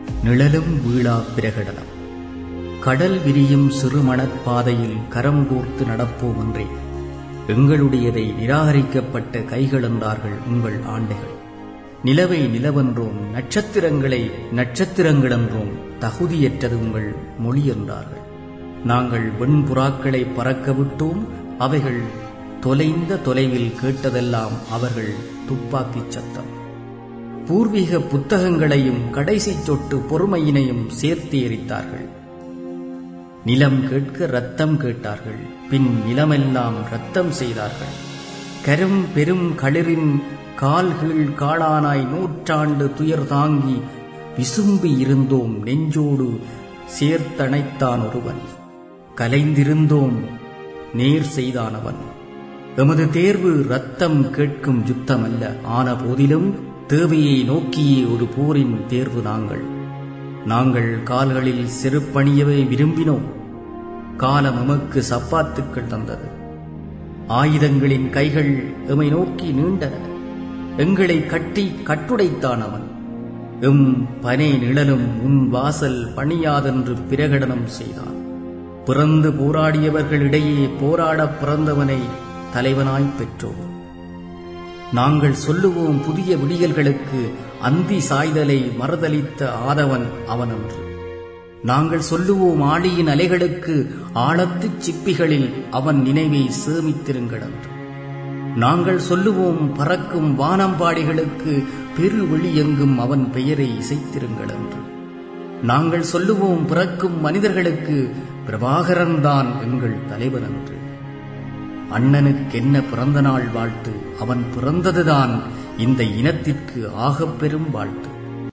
நிழலும் வீழா பிரகடனம் கடல் விரியும் சிறு மணற்பாதையில் கரம் கோர்த்து நடப்போம் என்றே எங்களுடையதை நிராகரிக்கப்பட்ட கைகள் என்றார்கள் உங்கள் ஆண்டைகள் நிலவை நிலவென்றோம் நட்சத்திரங்களை நட்சத்திரங்கள் என்றோம் தகுதியற்றது உங்கள் மொழி என்றார்கள் நாங்கள் வெண்புறாக்களை பறக்க விட்டோம் அவைகள் தொலைந்த தொலைவில் கேட்டதெல்லாம் அவர்கள் துப்பாக்கிச் சத்தம் பூர்வீக புத்தகங்களையும் கடைசி சொட்டு பொறுமையினையும் சேர்த்து எரித்தார்கள் நிலம் கேட்க ரத்தம் கேட்டார்கள் பின் நிலமெல்லாம் ரத்தம் செய்தார்கள் கரும் பெரும் களிரின் கால்கீழ் காளானாய் நூற்றாண்டு துயர் தாங்கி விசும்பி இருந்தோம் நெஞ்சோடு சேர்த்தணைத்தான் ஒருவன் கலைந்திருந்தோம் நேர் செய்தானவன் எமது தேர்வு ரத்தம் கேட்கும் யுத்தம் அல்ல ஆன போதிலும் தேவையை நோக்கியே ஒரு போரின் தேர்வு நாங்கள் நாங்கள் கால்களில் செருப்பணியவே விரும்பினோம் காலம் எமக்கு சப்பாத்துக்கள் தந்தது ஆயுதங்களின் கைகள் எமை நோக்கி நீண்டன எங்களை கட்டி கட்டுடைத்தான் அவன் எம் பனை நிழலும் உன் வாசல் பணியாதென்று பிரகடனம் செய்தான் பிறந்து போராடியவர்களிடையே போராடப் பிறந்தவனை தலைவனாய் பெற்றோம் நாங்கள் சொல்லுவோம் புதிய விடியல்களுக்கு அந்தி சாய்தலை மறுதளித்த ஆதவன் அவனன்று நாங்கள் சொல்லுவோம் ஆழியின் அலைகளுக்கு ஆழத்துச் சிப்பிகளில் அவன் நினைவை சேமித்திருங்களன்று நாங்கள் சொல்லுவோம் பறக்கும் வானம்பாடிகளுக்கு பெருவெளி எங்கும் அவன் பெயரை இசைத்திருங்களன்று நாங்கள் சொல்லுவோம் பிறக்கும் மனிதர்களுக்கு பிரபாகரன்தான் எங்கள் தலைவர் என்று அண்ணனுக்கென்ன பிறந்த நாள் வாழ்த்து அவன் பிறந்ததுதான் இந்த இனத்திற்கு ஆகப் பெரும் வாழ்த்து